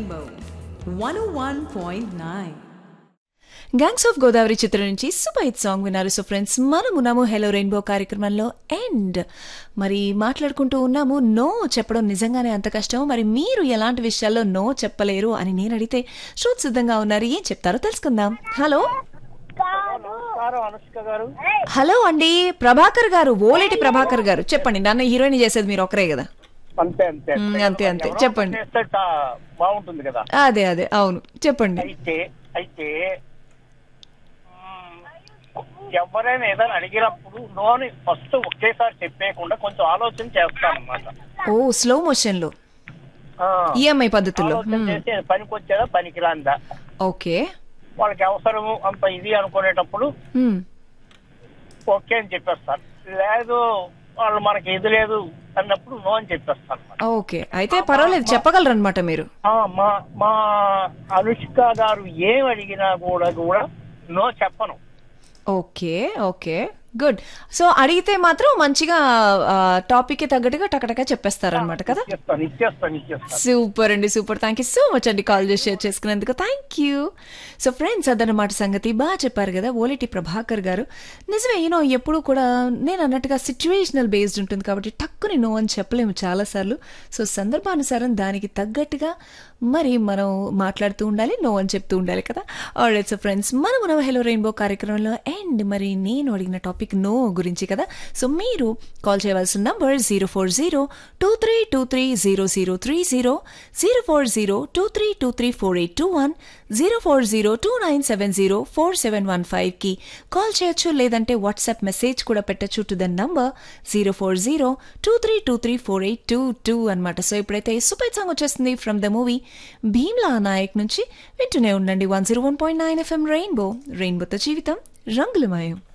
Rainbow 101.9. Gangs of Godavari చిత్రం నుంచి super hit song విన్నారు సో ఫ్రెండ్స్ మనము ఉన్నాము హెలో రెయిన్బో కార్యక్రమంలో ఎండ్ మరి మాట్లాడుకుంటూ ఉన్నాము నో చెప్పడం నిజంగానే అంత కష్టం మరి మీరు ఎలాంటి విషయాల్లో నో చెప్పలేరు అని నేను అడిగితే శ్రోత్ సిద్ధంగా ఉన్నారు ఏం చెప్తారో తెలుసుకుందాం హలో నమస్కారం అనుష్క గారు హలో అండి ప్రభాకర్ గారు ఓలేటి ప్రభాకర్ గారు చెప్పండి నన్ను హీరోయిన్ చేసేది మీరు ఒకరే కదా అంతే అంతే మ్, అంతే, అంతే. ఎవరో చెప్పండి. చేస్తే చా- బాగుంటుంది కదా అదే అదే అవును చెప్పండి అయితే అయితే మ్, ఎవరైనా ఏదైనా అడిగినప్పుడు నోని ఫస్ట్ ఒకేసారి చెప్పేయకుండా కొంచెం ఆలోచన చేస్తాను అనమాట ఓ స్లో మోషన్ లో ఈఎంఐ పద్ధతుల్లో ఆలోచన మ్, చేసి పనికి వచ్చేదా పనికిరాందా ఓకే వాళ్ళకి అవసరము అంత ఇది అనుకునేటప్పుడు మ్, ఓకే అని చెప్పేస్తాను లేదు వాళ్ళు మనకి ఇది లేదు అన్నప్పుడు నో అని చెప్పేస్తాను అన్నమాట. ఓకే అయితే పర్వాలేదు చెప్పగలరు అనమాట మీరు ఆ, మా మా అనుష్క గారు ఏం అడిగినా కూడా కూడా నో చెప్పను ఓకే ఓకే గుడ్ సో అడిగితే మాత్రం మంచిగా టాపిక్ కి తగ్గట్టుగా టకటగా చెప్పేస్తారనమాట కదా ఇచ్చేస్తాను ఇచ్చేస్తాను ఇచ్చేస్తాను సూపర్ అండి super thank you so much అండి కాల్ చేసి షేర్ చేసుకున్నందుకు థ్యాంక్ యూ సో ఫ్రెండ్స్ అదనమాట సంగతి బాగా చెప్పారు కదా ఓలిటి ప్రభాకర్ గారు నిజమే యూనో ఎప్పుడు కూడా నేను అన్నట్టుగా సిచ్యువేషనల్ బేస్డ్ ఉంటుంది కాబట్టి టక్కుని నో అని చెప్పలేము చాలాసార్లు సో సందర్భానుసారం దానికి తగ్గట్టుగా మరి మనం మాట్లాడుతూ ఉండాలి నో అని చెప్తూ ఉండాలి కదా ఆల్రైట్ సో ఫ్రెండ్స్ మనం మన హెలో రెయిన్బో కార్యక్రమంలో అండ్ మరి నేను అడిగిన టాపిక్ నో గురించి కదా సో మీరు కాల్ చేయవలసిన number zero four zero two three two three zero zero three zero zero four zero two three two three four eight two one zero four zero two nine seven zero four seven one ఫైవ్కి call చేయొచ్చు లేదంటే WhatsApp message కూడా పెట్టచ్చు to the number zero four zero two three two three four eight two two అనమాట so ఇప్పుడైతే super song వచ్చేస్తుంది from the movie Bheemla Naik నుంచి వింటూనే ఉండండి one zero one point nine FM rainbow రెయిన్బోతో జీవితం రంగులమయం